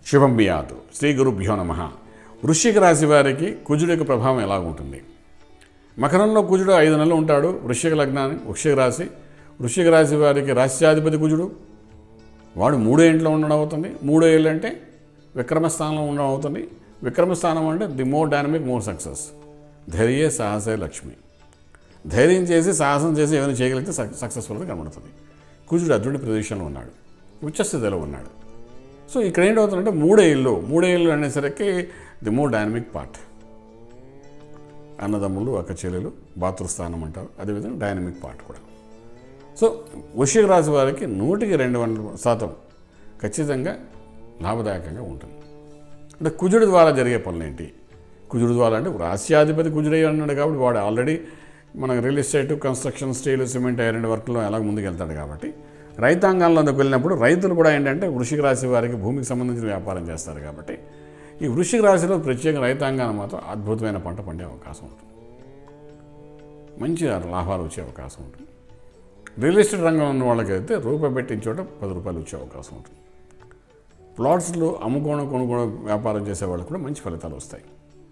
శుభం బియాతు శ్రీ గురుభ్యో నమ వృశ్చిక రాశి వారికి కుజుడి యొక్క ప్రభావం ఎలా ఉంటుంది మకరంలో కుజుడు ఐదు నెలలు ఉంటాడు వృశ్చిక లగ్నాన్ని వృశ్చిక రాశి వృశ్చిక రాశి వారికి రాశ్యాధిపతి కుజుడు వాడు మూడో ఇంట్లో ఉండడం అవుతుంది మూడో ఏళ్ళు అంటే విక్రమ స్థానంలో ఉండడం అవుతుంది విక్రమ స్థానం అంటే the more dynamic more success ధైర్యే సాహసే లక్ష్మి ధైర్యం చేసి సాహసం చేసి ఏమైనా చేయగలిగితే సక్ సక్సెస్ఫుల్గా కనబడుతుంది కుజుడు అటువంటి ప్రదేశంలో ఉన్నాడు ఉచ్చస్థితిలో ఉన్నాడు సో ఇక్కడ ఏంటవుతుందంటే మూడే ఇల్లు మూడే ఇల్లు అనేసరికి ది మోర్ డైనమిక్ పార్ట్ అన్నదమ్ములు అక్క చెల్లెలు బాతృస్థానం అంటారు అదేవిధంగా డైనమిక్ పార్ట్ కూడా సో వృషిక రాశి వారికి నూటికి రెండు వందల శాతం ఖచ్చితంగా లాభదాయకంగా ఉంటుంది అంటే కుజుడి ద్వారా జరిగే పనులు ఏంటి కుజుడి ద్వారా అంటే రాశ్యాధిపతి కుజుడై అన్నాడు కాబట్టి వాడు ఆల్రెడీ మనకు real estate construction steel cement iron వర్క్లో ఎలా ముందుకు వెళ్తాడు కాబట్టి రైతాంగంలోకి వెళ్ళినప్పుడు రైతులు కూడా ఏంటంటే వృషిక రాశి వారికి భూమికి సంబంధించిన వ్యాపారం చేస్తారు కాబట్టి ఈ వృషిక రాశిలో ప్రత్యేక రైతాంగాన్ని మాత్రం అద్భుతమైన పంట పండే అవకాశం ఉంటుంది మంచి లాభాలు వచ్చే అవకాశం ఉంటుంది రియల్ ఎస్టేట్ రంగంలో ఉన్న వాళ్ళకైతే రూపాయి పెట్టిన చోట పది రూపాయలు వచ్చే అవకాశం ఉంటుంది ప్లాట్స్లో అమ్ముకోవడం కొనుక్కోవడం వ్యాపారం చేసే వాళ్ళకి కూడా మంచి ఫలితాలు వస్తాయి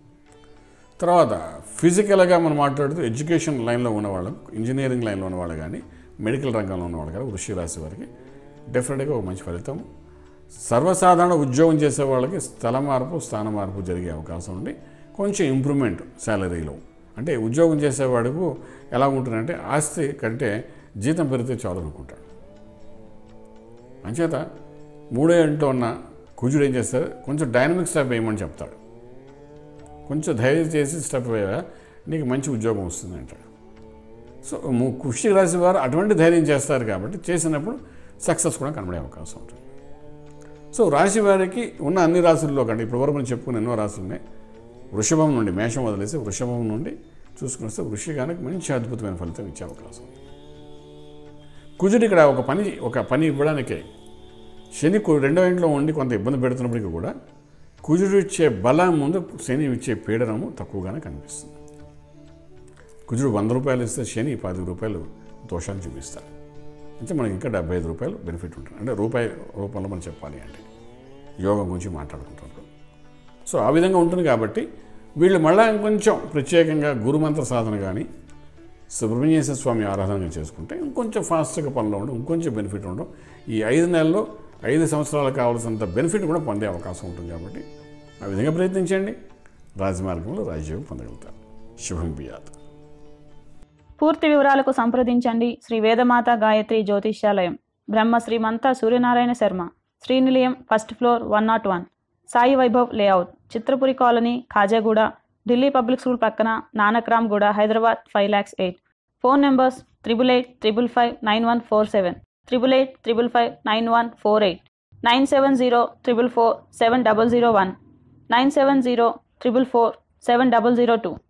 తర్వాత ఫిజికల్గా మనం మాట్లాడుతూ ఎడ్యుకేషన్ లైన్లో ఉన్న వాళ్ళకు ఇంజనీరింగ్ లైన్లో ఉన్న వాళ్ళు కానీ మెడికల్ రంగంలో ఉన్న వాళ్ళు కానీ వృషి రాశి వారికి డెఫినెట్గా ఒక మంచి ఫలితం సర్వసాధారణ ఉద్యోగం చేసే వాళ్ళకి స్థల మార్పు స్థాన మార్పు జరిగే అవకాశం ఉంది కొంచెం ఇంప్రూవ్మెంట్ శాలరీలో అంటే ఉద్యోగం చేసేవాడికి ఎలా ఉంటుందంటే ఆస్తి కంటే జీతం పెరిగితే చాలు అనుకుంటాడు అంచేత మూడో ఇంట్లో ఉన్న కుజుడు ఏం చేస్తారు కొంచెం డైనమిక్ స్టెప్ వేయమని చెప్తాడు కొంచెం ధైర్యం చేసి స్టెప్ వేయగా నీకు మంచి ఉద్యోగం వస్తుంది అంటాడు సో ము- వృశ్చిక రాశి వారు అటువంటి ధైర్యం చేస్తారు కాబట్టి చేసినప్పుడు సక్సెస్ కూడా కనబడే అవకాశం ఉంటుంది సో రాశి వారికి ఉన్న అన్ని రాశుల్లో కంటే ఇప్పుడు వరకు మనం చెప్పుకున్న ఎన్నో రాశులు ఉన్నాయి వృషభం నుండి మేషం వదిలేసి వృషభం నుండి చూసుకుని వస్తే వృషికానికి మంచి అద్భుతమైన ఫలితం ఇచ్చే అవకాశం ఉంది కుజుడు ఇక్కడ ఒక పని ఒక పని ఇవ్వడానికే శని కు- రెండో ఇంట్లో ఉండి కొంత ఇబ్బంది పెడుతున్నప్పటికీ కూడా కుజుడు ఇచ్చే బలం ముందు శని ఇచ్చే పీడనము తక్కువగానే కనిపిస్తుంది కుజుడు వంద రూపాయలు ఇస్తే శని పది రూపాయలు దోషాలు చూపిస్తాడు అంటే మనకి ఇంకా డెబ్బై ఐదు రూపాయలు బెనిఫిట్ ఉంటుంది అంటే రూపాయి రూపంలో మనం చెప్పాలి అంటే యోగం గురించి మాట్లాడుకుంటున్నప్పుడు సో ఆ విధంగా ఉంటుంది కాబట్టి వీళ్ళు మళ్ళా ఇంకొంచెం ప్రత్యేకంగా గురుమంత్ర సాధన కానీ సుబ్రహ్మణ్యేశ్వర స్వామి ఆరాధన చేసుకుంటే ఇంకొంచెం ఫాస్ట్గా పనులు ఉండడం ఇంకొంచెం బెనిఫిట్ ఉండడం ఈ ఐదు నెలల్లో ఐదు సంవత్సరాలకు కావాల్సినంత బెనిఫిట్ కూడా పొందే అవకాశం ఉంటుంది కాబట్టి ఆ విధంగా ప్రయత్నించండి రాజమార్గంలో రాజ్యోగం పొందగలుగుతారు శుభం బియాత్ పూర్తి వివరాలకు సంప్రదించండి Shri Vedamata Gayatri Jyotishyalayam Brahma Shrimanta Suryanarayana Sharma Srinilayam first floor one nought one Sai Vaibhav layout Chitrapuri colony Khajaguda Delhi public school పక్కన Nanakram Guda Hyderabad five lakhs eight phone numbers triple eight triple five nine one four seven triple eight triple five nine one four eight nine seven zero triple four seven double zero one nine seven zero triple four seven double zero two